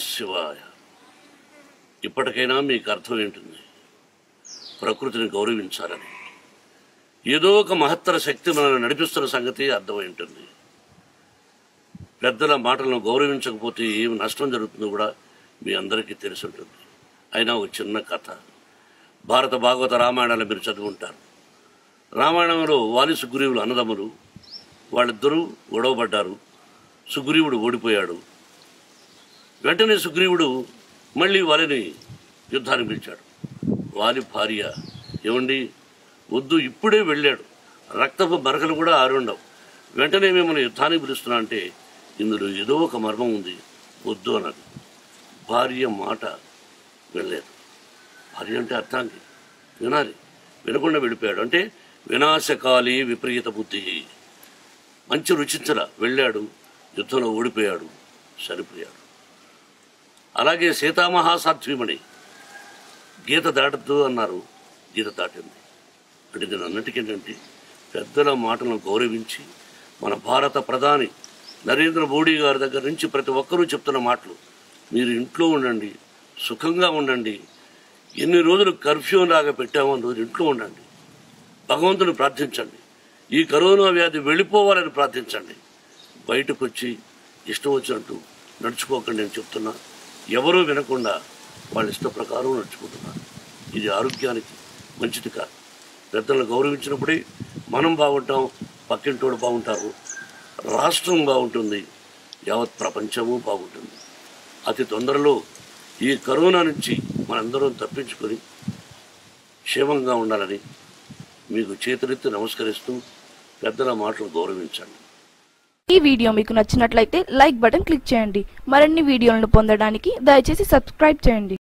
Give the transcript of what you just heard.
శివాయ ఇప్పటికైనా మీకు అర్థం ఏంటుంది ప్రకృతిని గౌరవించాలని ఏదో ఒక మహత్తర శక్తి మనల్ని నడిపిస్తున్న సంగతి అర్థమై ఉంటుంది పెద్దల మాటలను గౌరవించకపోతే ఏం నష్టం జరుగుతుందో కూడా మీ అందరికీ తెలిసి ఉంటుంది అయినా ఒక చిన్న కథ భారత భాగవత రామాయణాలు మీరు చదువుంటారు రామాయణంలో వాలి సుగ్రీవులు అన్నదమ్ములు వాళ్ళిద్దరూ గొడవపడ్డారు సుగ్రీవుడు ఓడిపోయాడు వెంటనే సుగ్రీవుడు మళ్ళీ వాలిని యుద్ధానికి పిలిచాడు వాలి భార్య ఏమండి వద్దు ఇప్పుడే వెళ్ళాడు రక్తపు మరకలు కూడా ఆరుండవు వెంటనే మిమ్మల్ని యుద్ధానికి పిలుస్తున్నా అంటే ఇందులో ఏదో ఒక మర్మం ఉంది వద్దు అన్నది భార్య మాట వెళ్ళలేదు భార్య అంటే అర్థానికి వినాలి వినకుండా వెళ్ళిపోయాడు అంటే వినాశకాలి విపరీత బుద్ధి మంచి రుచించల వెళ్ళాడు యుద్ధంలో ఓడిపోయాడు చనిపోయాడు అలాగే సీతామహాసాధ్వీమణి గీత దాటద్దు అన్నారు గీత దాటింది అంటే నేను అన్నటికీ ఏంటంటే పెద్దల మాటలను గౌరవించి మన భారత ప్రధాని నరేంద్ర మోడీ గారి దగ్గర నుంచి ప్రతి ఒక్కరూ చెప్తున్న మాటలు మీరు ఇంట్లో ఉండండి సుఖంగా ఉండండి ఎన్ని రోజులు కర్ఫ్యూ లాగా పెట్టామో అన్ని రోజులు ఇంట్లో ఉండండి భగవంతుని ప్రార్థించండి ఈ కరోనా వ్యాధి వెళ్ళిపోవాలని ప్రార్థించండి బయటకు వచ్చి ఇష్టం వచ్చినట్టు నడుచుకోకండి నేను చెప్తున్నా ఎవరూ వినకుండా వాళ్ళ ఇష్ట ప్రకారం నడుచుకుంటున్నారు ఇది ఆరోగ్యానికి మంచిది కాదు పెద్దలను గౌరవించినప్పుడే మనం బాగుంటాం పక్కింటోడు బాగుంటారు రాష్ట్రం బాగుంటుంది యావత్ ప్రపంచము బాగుంటుంది అతి తొందరలో ఈ కరోనా నుంచి మనందరం తప్పించుకొని క్షేమంగా ఉండాలని మీకు చేతులెత్తి నమస్కరిస్తూ పెద్దల మాటలు గౌరవించండి ఈ వీడియో మీకు నచ్చినట్లయితే లైక్ బటన్ క్లిక్ చేయండి మరిన్ని వీడియోలను పొందడానికి దయచేసి సబ్స్క్రైబ్ చేయండి